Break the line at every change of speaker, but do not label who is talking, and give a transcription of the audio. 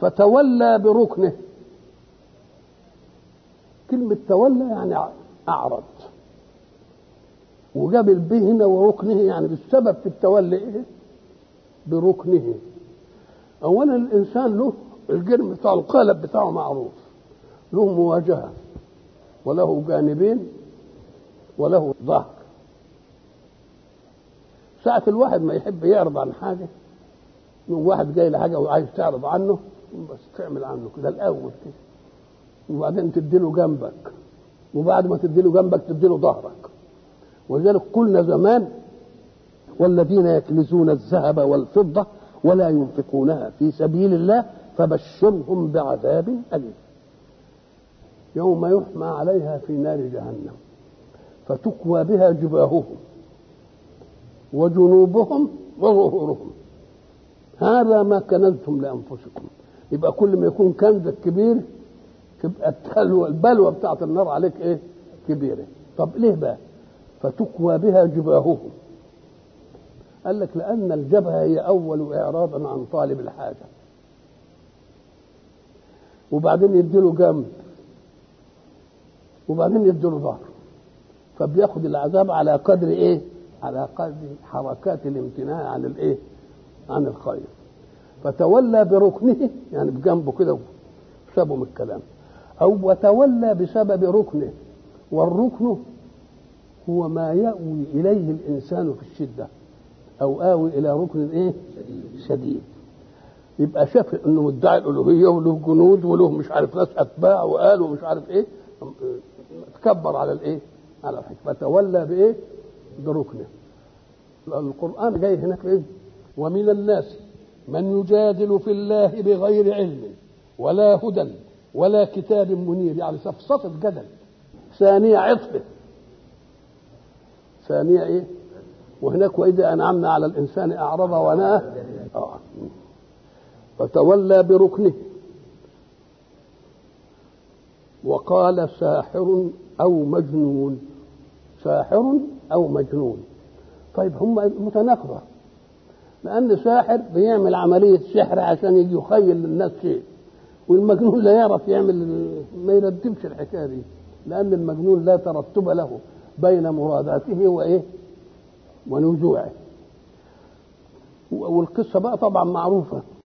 فتولى بركنه كلمة تولى يعني أعرض وجاب البه هنا وركنه يعني بالسبب في التولي إيه؟ بركنه أولا الإنسان له الجرم بتاعه القالب بتاعه معروف له مواجهة وله جانبين وله ظهر ساعة الواحد ما يحب يعرض عن حاجة يوم واحد جاي لحاجة وعايز تعرض عنه بس تعمل عنه كده الأول كده وبعدين تديله جنبك وبعد ما تديله جنبك تديله ظهرك ولذلك قلنا زمان والذين يكنزون الذهب والفضة ولا ينفقونها في سبيل الله فبشرهم بعذاب أليم يوم يحمى عليها في نار جهنم فتكوى بها جباههم وجنوبهم وظهورهم هذا ما كنزتم لانفسكم يبقى كل ما يكون كنزك كبير تبقى التلوى البلوى بتاعت النار عليك ايه كبيره طب ليه بقى فتكوى بها جباههم قال لك لان الجبهه هي اول اعراضا عن طالب الحاجه وبعدين يديله جنب وبعدين يديله ظهر فبياخد العذاب على قدر ايه على قدر حركات الامتناع عن الايه عن الخير فتولى بركنه يعني بجنبه كده سابه من الكلام او وتولى بسبب ركنه والركن هو ما يأوي إليه الإنسان في الشدة أو آوي إلى ركن إيه؟ شديد يبقى شاف إنه مدعي الألوهية وله جنود وله مش عارف ناس أتباع وقال ومش عارف إيه تكبر على الإيه؟ على الحكمة فتولى بإيه؟ بركنه القرآن جاي هناك إيه؟ ومن الناس من يجادل في الله بغير علم ولا هدى ولا كتاب منير يعني سفسطة جدل ثانية عطفه ثانية إيه؟ وهناك وإذا أنعمنا على الإنسان أعرض ونأى آه. فتولى بركنه وقال ساحر أو مجنون ساحر أو مجنون طيب هم متناقضة لأن ساحر بيعمل عملية سحر عشان يجي يخيل للناس شيء والمجنون لا يعرف يعمل ما يرتبش الحكاية دي لأن المجنون لا ترتب له بين مراداته وايه ونزوعه والقصه بقى طبعا معروفه